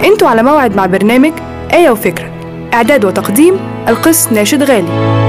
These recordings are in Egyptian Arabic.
انتوا على موعد مع برنامج آية وفكرة إعداد وتقديم القس ناشد غالي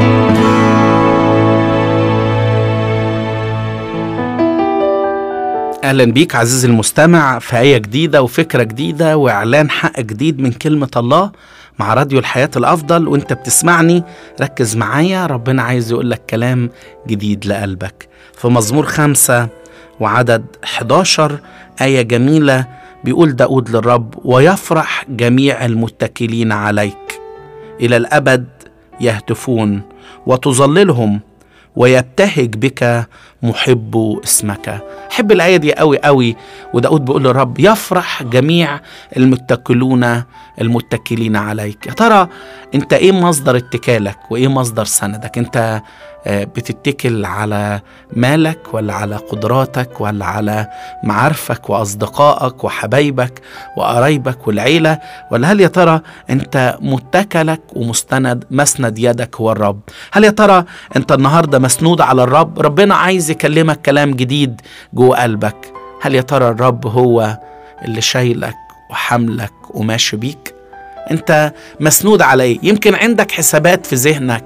اهلا بيك عزيزي المستمع في آية جديدة وفكرة جديدة واعلان حق جديد من كلمة الله مع راديو الحياة الافضل وانت بتسمعني ركز معايا ربنا عايز يقول لك كلام جديد لقلبك في مزمور خمسة وعدد 11 آية جميلة بيقول داود للرب ويفرح جميع المتكلين عليك إلى الأبد يهتفون وتظللهم ويبتهج بك محب اسمك حب الآية دي قوي قوي وداود بيقول للرب يفرح جميع المتكلون المتكلين عليك يا ترى انت ايه مصدر اتكالك وايه مصدر سندك انت بتتكل على مالك ولا على قدراتك ولا على معارفك واصدقائك وحبايبك وقرايبك والعيله ولا هل يا ترى انت متكلك ومستند مسند يدك هو الرب هل يا ترى انت النهارده مسنود على الرب ربنا عايز يكلمك كلام جديد جوه قلبك هل يا ترى الرب هو اللي شايلك وحملك وماشي بيك انت مسنود على ايه يمكن عندك حسابات في ذهنك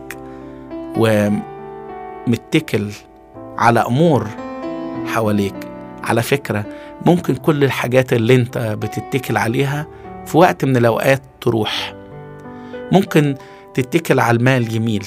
ومتكل على امور حواليك على فكره ممكن كل الحاجات اللي انت بتتكل عليها في وقت من الاوقات تروح ممكن تتكل على المال يميل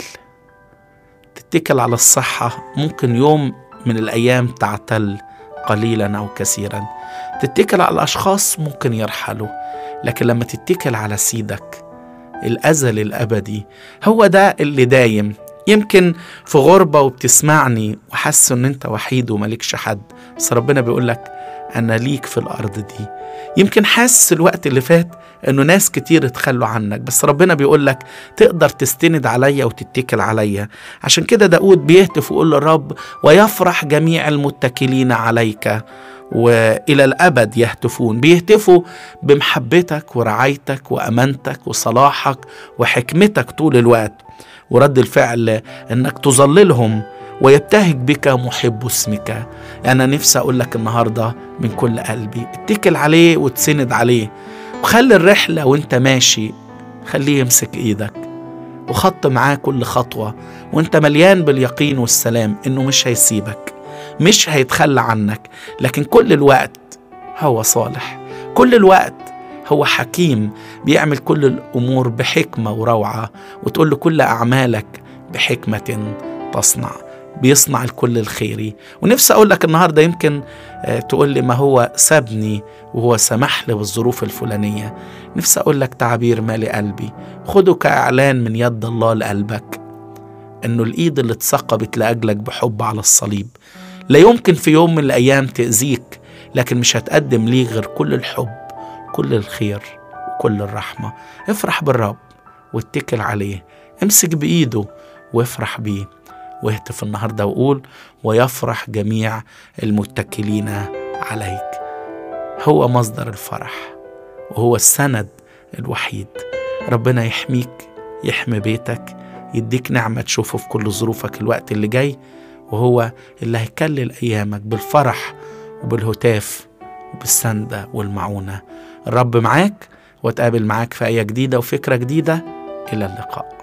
تتكل على الصحه ممكن يوم من الايام تعتل قليلا او كثيرا تتكل على الاشخاص ممكن يرحلوا لكن لما تتكل على سيدك الازل الابدي هو ده اللي دايم يمكن في غربة وبتسمعني وحاسس ان انت وحيد وملكش حد بس ربنا بيقول لك انا ليك في الارض دي يمكن حاسس الوقت اللي فات انه ناس كتير اتخلوا عنك بس ربنا بيقول لك تقدر تستند عليا وتتكل عليا عشان كده داود بيهتف ويقول للرب ويفرح جميع المتكلين عليك والى الابد يهتفون بيهتفوا بمحبتك ورعايتك وامانتك وصلاحك وحكمتك طول الوقت ورد الفعل انك تظللهم ويبتهج بك محب اسمك انا نفسي اقول لك النهارده من كل قلبي اتكل عليه وتسند عليه وخلي الرحله وانت ماشي خليه يمسك ايدك وخط معاه كل خطوه وانت مليان باليقين والسلام انه مش هيسيبك مش هيتخلى عنك لكن كل الوقت هو صالح كل الوقت هو حكيم بيعمل كل الامور بحكمه وروعه وتقول له كل اعمالك بحكمه تصنع بيصنع الكل الخيري ونفسي اقول لك النهارده يمكن تقول لي ما هو سابني وهو سمح لي بالظروف الفلانيه نفسي اقول لك تعبير مالي قلبي خده كاعلان من يد الله لقلبك انه الايد اللي اتثقبت لاجلك بحب على الصليب لا يمكن في يوم من الايام تاذيك لكن مش هتقدم ليه غير كل الحب كل الخير وكل الرحمه افرح بالرب واتكل عليه امسك بايده وافرح بيه واهتف النهارده وقول ويفرح جميع المتكلين عليك هو مصدر الفرح وهو السند الوحيد ربنا يحميك يحمي بيتك يديك نعمة تشوفه في كل ظروفك الوقت اللي جاي وهو اللي هيكلل أيامك بالفرح وبالهتاف وبالسندة والمعونة الرب معاك واتقابل معاك في آية جديدة وفكرة جديدة إلى اللقاء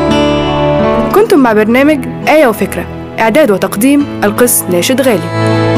كنتم مع برنامج آية وفكرة إعداد وتقديم القس ناشد غالي